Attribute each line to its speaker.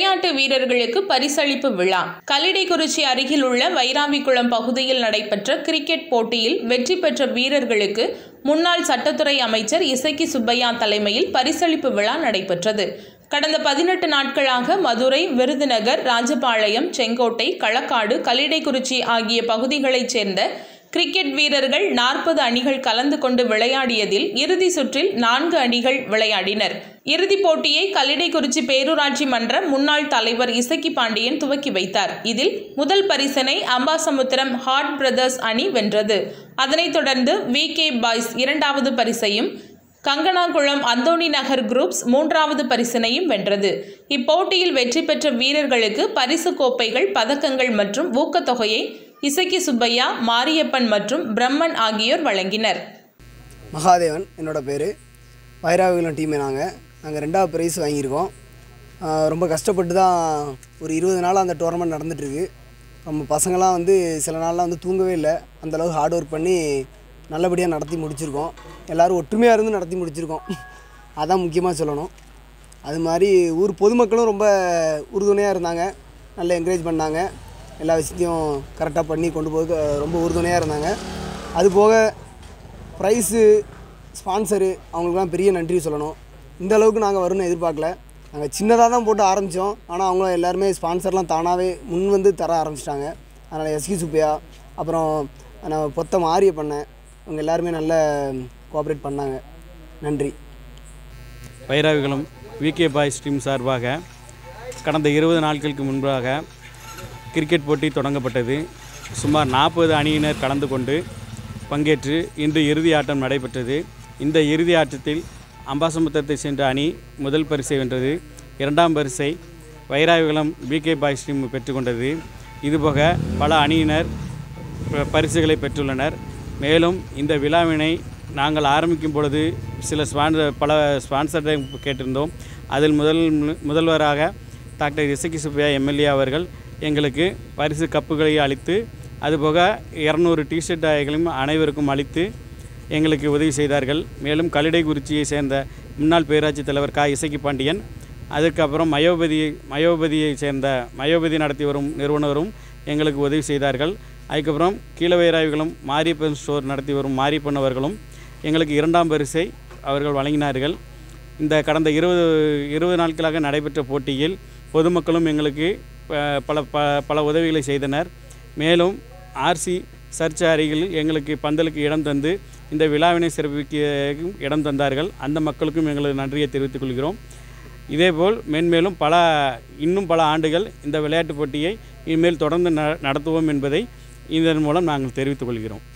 Speaker 1: விளையாட்டு வீரர்களுக்கு பரிசளிப்பு விழா கல்லிடைக்குறிச்சி அருகில் உள்ள வைராவிக்குளம் பகுதியில் நடைபெற்ற கிரிக்கெட் போட்டியில் வெற்றி பெற்ற வீரர்களுக்கு முன்னாள் சட்டத்துறை அமைச்சர் இசக்கி சுப்பையா தலைமையில் பரிசளிப்பு விழா நடைபெற்றது கடந்த பதினெட்டு நாட்களாக மதுரை விருதுநகர் ராஜபாளையம் செங்கோட்டை களக்காடு கல்லிடைக்குறிச்சி ஆகிய பகுதிகளைச் சேர்ந்த கிரிக்கெட் வீரர்கள் நாற்பது அணிகள் கலந்து கொண்டு விளையாடியதில் இறுதி சுற்றில் நான்கு அணிகள் விளையாடினர் இறுதிப் போட்டியை கல்லிடைக்குறிச்சி பேரூராட்சி மன்ற முன்னாள் தலைவர் இசக்கி பாண்டியன் துவக்கி வைத்தார் இதில் முதல் பரிசனை அம்பாசமுத்திரம் ஹாட் பிரதர்ஸ் அணி வென்றது அதனைத் தொடர்ந்து வி கே பாய்ஸ் இரண்டாவது பரிசையும் கங்கனாகுளம் அந்தோணி நகர் குரூப்ஸ் மூன்றாவது பரிசினையும் வென்றது இப்போட்டியில் வெற்றி பெற்ற வீரர்களுக்கு பரிசு கோப்பைகள் பதக்கங்கள் மற்றும் ஊக்கத்தொகையை இசக்கி சுப்பையா மாரியப்பன் மற்றும் பிரம்மன் ஆகியோர் வழங்கினர்
Speaker 2: மகாதேவன் என்னோட பேர் வைராவிகுளம் டீமே நாங்கள் நாங்கள் ரெண்டாவது ப்ரைஸ் வாங்கியிருக்கோம் ஆஹ் ரொம்ப கஷ்டப்பட்டு தான் ஒரு இருபது நாளாக அந்த டோர்னமெண்ட் நடந்துகிட்ருக்கு நம்ம பசங்களாம் வந்து சில நாள்லாம் வந்து தூங்கவே இல்லை அந்தளவுக்கு ஹார்ட் ஒர்க் பண்ணி நல்லபடியாக நடத்தி முடிச்சிருக்கோம் எல்லோரும் ஒற்றுமையாக இருந்து நடத்தி முடிச்சிருக்கோம் அதான் முக்கியமாக சொல்லணும் அது மாதிரி ஊர் பொதுமக்களும் ரொம்ப உறுதுணையாக இருந்தாங்க நல்லா என்கரேஜ் பண்ணாங்க எல்லா விஷயத்தையும் கரெக்டாக பண்ணி கொண்டு போக ரொம்ப உறுதுணையாக இருந்தாங்க அது போக ப்ரைஸு ஸ்பான்சரு அவங்களுக்குலாம் பெரிய நன்றி சொல்லணும் இந்த அளவுக்கு நாங்கள் வரும்னு எதிர்பார்க்கல நாங்கள் சின்னதாக தான் போட்டு ஆரம்பித்தோம் ஆனால் அவங்க எல்லாருமே ஸ்பான்சர்லாம் தானாகவே முன் வந்து தர ஆரம்பிச்சிட்டாங்க அதனால் எஸ்கி சுப்பையா அப்புறம் நான் பொத்த மாரிய பண்ணேன் அவங்க எல்லாருமே நல்ல கோஆப்ரேட் பண்ணாங்க நன்றி
Speaker 3: வைராவிகுளம் விகே பாய்ஸ் டீம் சார்பாக கடந்த இருபது நாட்களுக்கு முன்பாக கிரிக்கெட் போட்டி தொடங்கப்பட்டது சுமார் நாற்பது அணியினர் கலந்து கொண்டு பங்கேற்று இன்று இறுதி ஆட்டம் நடைபெற்றது இந்த இறுதி ஆட்டத்தில் அம்பாசமுத்திரத்தை சென்ற அணி முதல் பரிசை வென்றது இரண்டாம் பரிசை வைராவிகுளம் விகே பாய்ஸ் டீம் பெற்றுக்கொண்டது இதுபோக பல அணியினர் ப- பரிசுகளை பெற்றுள்ளனர் மேலும் இந்த விழாவினை நாங்கள் ஆரம்பிக்கும் பொழுது சில ஸ்பான்சர் பல ஸ்பான்சரை கேட்டிருந்தோம் அதில் முதல் முதல்வராக டாக்டர் இசக்கி சுப்பையா எம்எல்ஏ அவர்கள் எங்களுக்கு பரிசு கப்புகளை அளித்து அதுபோக இரநூறு டிஷர்ட் ஆகைகளையும் அனைவருக்கும் அளித்து எங்களுக்கு உதவி செய்தார்கள் மேலும் கல்லிடைக்குறிச்சியை சேர்ந்த முன்னாள் பேராட்சி தலைவர் கா இசக்கி பாண்டியன் அதுக்கப்புறம் மயோபதி மயோபதியை சேர்ந்த மயோபதி நடத்தி வரும் நிறுவனரும் எங்களுக்கு உதவி செய்தார்கள் அதுக்கப்புறம் கீழவயிராய்களும் மாரியப்பன் ஸ்டோர் நடத்தி வரும் மாரியப்பன் அவர்களும் எங்களுக்கு இரண்டாம் பரிசை அவர்கள் வழங்கினார்கள் இந்த கடந்த இருபது இருபது நாட்களாக நடைபெற்ற போட்டியில் பொதுமக்களும் எங்களுக்கு அஹ், பல ப பல உதவிகளை செய்தனர் மேலும் ஆர்சி சர்ச் அருகில் எங்களுக்கு பந்தலுக்கு இடம் தந்து இந்த விழாவினை சிறப்பிக்க இடம் தந்தார்கள் அந்த மக்களுக்கும் எங்களது நன்றியை தெரிவித்துக் கொள்கிறோம் இதேபோல் மென்மேலும் பல இன்னும் பல ஆண்டுகள் இந்த விளையாட்டுப் போட்டியை இனிமேல் தொடர்ந்து ந நடத்துவோம் என்பதை இதன் மூலம் நாங்கள் தெரிவித்துக் கொள்கிறோம்